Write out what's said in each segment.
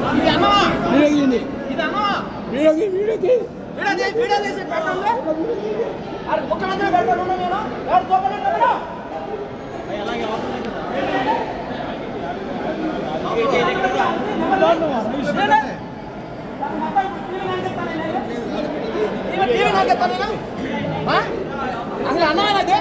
ఇది అన్నమా వీడియోకి ఇది అన్నమా వీడియోకి వీడియోకి వీడియో చేసి వీడియో చేసి పెట్టండి అరే ముఖ్యమంత్రి పెట్టాను నేను ఎవరు చూపలేదు కదా అసలు అన్నది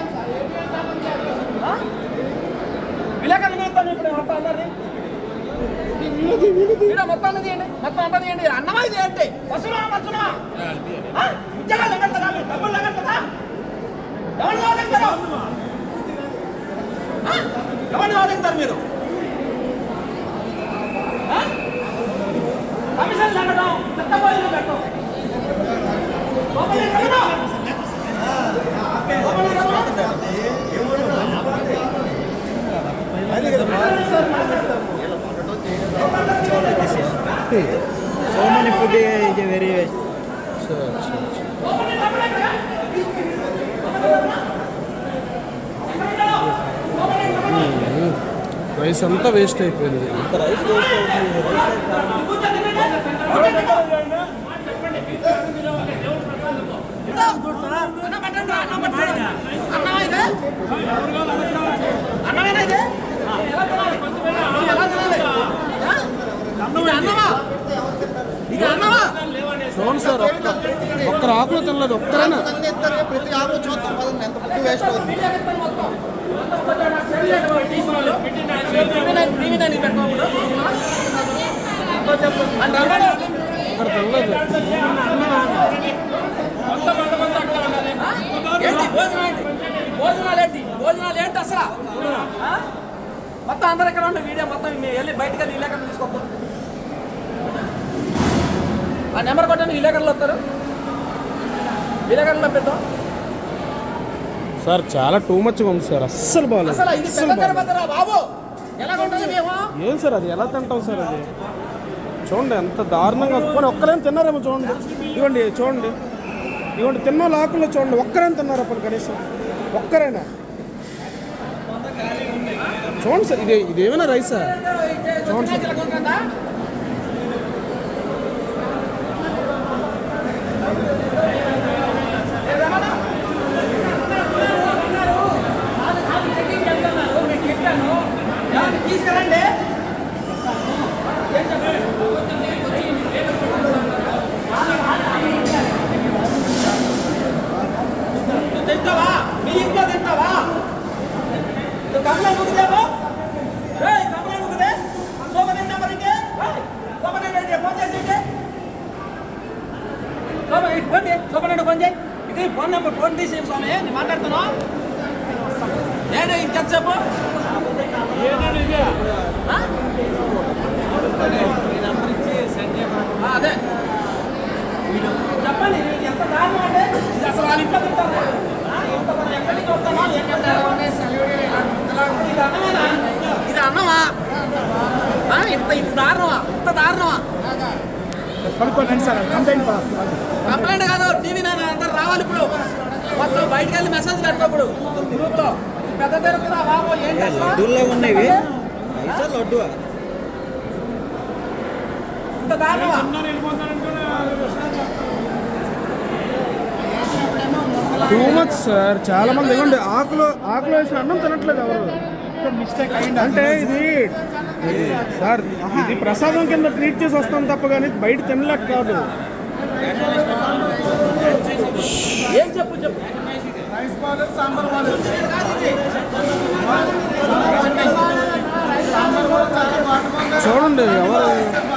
విలేకరుల నిమిత్తం ఇప్పుడు మొత్తం అన్నది వీడియోకి వీడియోకి ఈడ మొత్తం అన్నది ఏంటి మొత్తం అంటది ఏంటి అన్నమా ఇది ఏంటి వసూలా వసూలా ఆ? ఉద్యోగాలు ఎగడతారా మీరు? డబ్బులు ఎగడతారా ఎవరిని వాదిస్తారు ఆ? ఎవరిని వాదిస్తారు మీరు ఆ? కమిషన్ తగ్గడం చట్టబోయిలు పెట్టడం లోపలికి వెళ్ళడం. లోపలికి వెళ్ళడం. So many food is very waste. Rice అంతా వేస్ట్ అయిపోయింది రైస్ వేస్ట్ అవుతుంది రైస్ అన్నం పెట్టండి రా, అన్నం పెట్టండి. అన్నమా ఇది? అన్నమేనా ఇది? ఎలా తినాలి? ఇది ఎలా తినాలి? ఆ? ఇది అన్నమా? ఇది అన్నమా? చూడండి సార్ ఒక్క ఒక్కరు ఆకులు తినలేదు ఒక్కరైనా ప్రతి ఆకు చూద్దాం పదండి ఎంత ఫుడ్ వేస్ట్ అవుతుంది టీవీ టీవీ నైన్ పెట్టుకోకూడదు. అంటే ఇక్కడ తినలేదు ఏంటి భోజనం ఏంటి భోజనాలు ఏంటి భోజనాలు ఏంటి అసలు ఆ? మొత్తం అందరు ఇక్కడ ఉండే వీడియో మొత్తం మేము వెళ్ళి బయటకు వెళ్ళి విలేకరులు తీసుకోద్దాం ఆ నెంబర్ కొట్టండి విలేకరులు వస్తారు విలేకరులు పెద్దాం సార్ చాలా టూ మచ్గా ఉంది సార్ అస్సలు బాగాలేదు అసలు ఇది అస్సలు పెద్ద బాగాలేదు తిరుపతిరా బాబు ఎలా ఉంటుంది మేము ఏం సార్ అది ఎలా తింటాం సార్ అది చూడండి ఎంత దారుణంగా పోనీ ఒక్కరేం తిన్నారేమో చూడండి ఇవ్వండి చూడండి ఇవ్వండి తిన్న వాళ్ళు ఆకుల్లో చూడండి ఒక్కరేం తిన్నారు అప్పుడు కనీసం ఒక్కరైనా చూడండి సార్ ఇది ఇదేమైనా రైసా చూడండి సార్ ఇలా ఉంటుందా? ఏదైనా? ఏమండి, తీసుకురండి నువ్వు తింటావా మీ ఇంట్లో తింటావా నువ్వు కమలా ముగ్గుదేమో ఏయ్ కమలా ముగ్గుదే సోమనే నెంబర్ ఇంకే సోమనే రెడ్డి ఫోన్ చేసి ఇంకే సోమ ఇటు ఫోన్ చేయి సోమనే ఫోన్ చేయి ఇది ఫోన్ నెంబర్ ఫోన్ తీసి స్వామి నేను మాట్లాడుతున్నా నేను ఇంకెంతసేపు ఆ? ఆ, అదే చెప్పండి ఇది ఎంత దారుణం అంటే ఇది అసలు వాళ్ళ ఇంట్లో తింటారా ఆ, ఇంత మనం ఎక్కడికి వస్తామా ఎక్కడ ఇది అన్నమేనా ఇది అన్నమా ఆ, ఇంత ఇంత దారుణమా ఇంత దారుణమా పడుకోండి సార్ కంప్లైంట్ కంప్లైంట్ కాదు టీవీ నేను అందరు రావాలి ఇప్పుడు మొత్తం బయటకు వెళ్ళి మెసేజ్ కట్టినప్పుడు గ్రూప్ లో పెద్ద తిరుగుతుందా బాబు ఏంటి అసలు? లడ్డూల్లో ఉన్నాయి రైసా లడ్డు ఇంత దారుణమా టూ మచ్ సార్ చాలా మంది ఇవ్వండి ఆకులు ఆకులు వేసిన అన్నం తినట్లేదు ఎవరు మిస్టేక్ అంటే ఇది ఇది సార్ ఇది ప్రసాదం కింద ట్రీట్ చేసి వస్తాం తప్ప కానీ బయట తినలేక కాదు ఏం చెప్పు చెప్పు చూడండి ఎవరు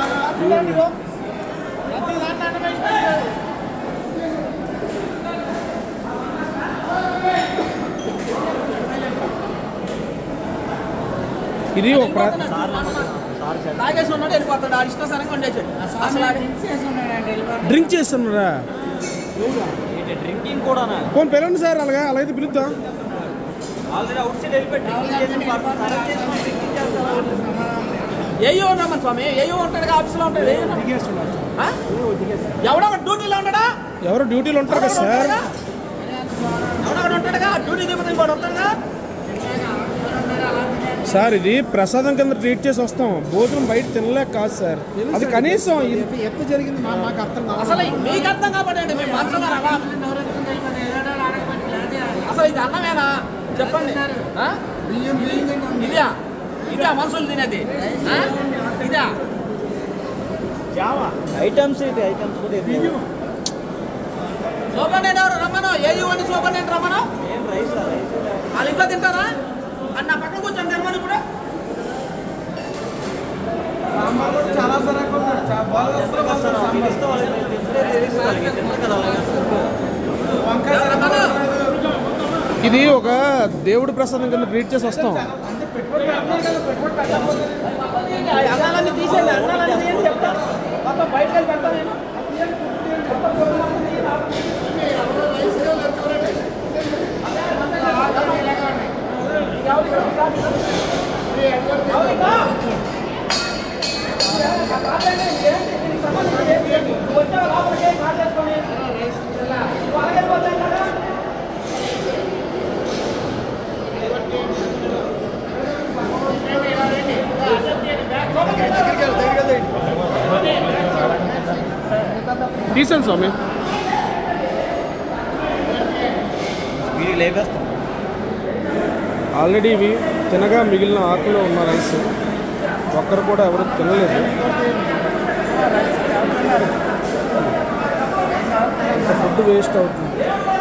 ఇది ఒక ప్ర- తాగేసి ఉన్నాడు వెళ్ళిపోతాడు ఆడు ఇష్టసరంగా ఉండేసాడు అసలు ఆడు డ్రింక్ చేస్తున్నారా డ్రింకింగ్ కూడానా పోనీ పిలవండి సార్ అలాగా అలాగైతే పిలుద్దాం ఆల్రెడీ అవుట్ సైడ్ వెళ్ళిపోయి డ్రింకింగ్ చేసిన పర్పస్ అరెస్ట్ చేసుకొని డ్రింకింగ్ చేస్తారు ఏయో ఉన్నామని స్వామి ఏయో ఉంటాడు ఆఫీస్లో ఉంటాడు ఏయో ఆ? ఎవడో ఒక డ్యూటీలో ఉంటాడా ఎవరు డ్యూటీలు ఉంటారు కదా సార్ ఎవడో ఒకడు ఉంటాడుగా డ్యూటీ దిగుతుంది ఇంకోటి ఉంటాడుగా సార్ ఇది ప్రసాదం కింద ట్రీట్ చేసి వస్తాం భోజనం బయట తినలేక కాదు సార్ అది కనీసం ఇది ఎత్తు జరిగింది మా మాకు అర్థం కావాలి అసలు మీకు అర్థం కాబట్టి మీ మనసులో రావా అసలు ఇది అన్నమేనా చెప్పండి ఆ? ఇదా ఇదా మనుషులు తినేది ఆ? ఇదా ఐటమ్స్ ఇది ఐటమ్స్ కూడా ఇది. సూపర్ ఎవరు రమ్మను ఏది అని సూపర్ రమ్మను ఏం రైస్ రైస్ వాళ్ళ ఇంట్లో తింటారా అని నా పక్కన కూర్చొని తినమని ఇప్పుడు చాలా సరకు ఇస్తే వాళ్ళకి మేము తింటే తెలుసుకోవాలి ఇంక తిన్నారు కదా అలాగే రమ్మను ఇది ఒక దేవుడి ప్రసాదం కింద ట్రీట్ చేసి వస్తాం అన్నాలన్నీ తీసేయండి అన్నాలన్నీ తీయండి చెప్తా మొత్తం బయటకు వెళ్ళి పెడతా నేను తీసాను స్వామి వీడికి లేపేస్తాం ఆల్రెడీ ఇవి తినగా మిగిలిన ఆకులో ఉన్న రైస్ ఒక్కరు కూడా ఎవరు తినలేదు ఫుడ్ వేస్ట్ అవుతుంది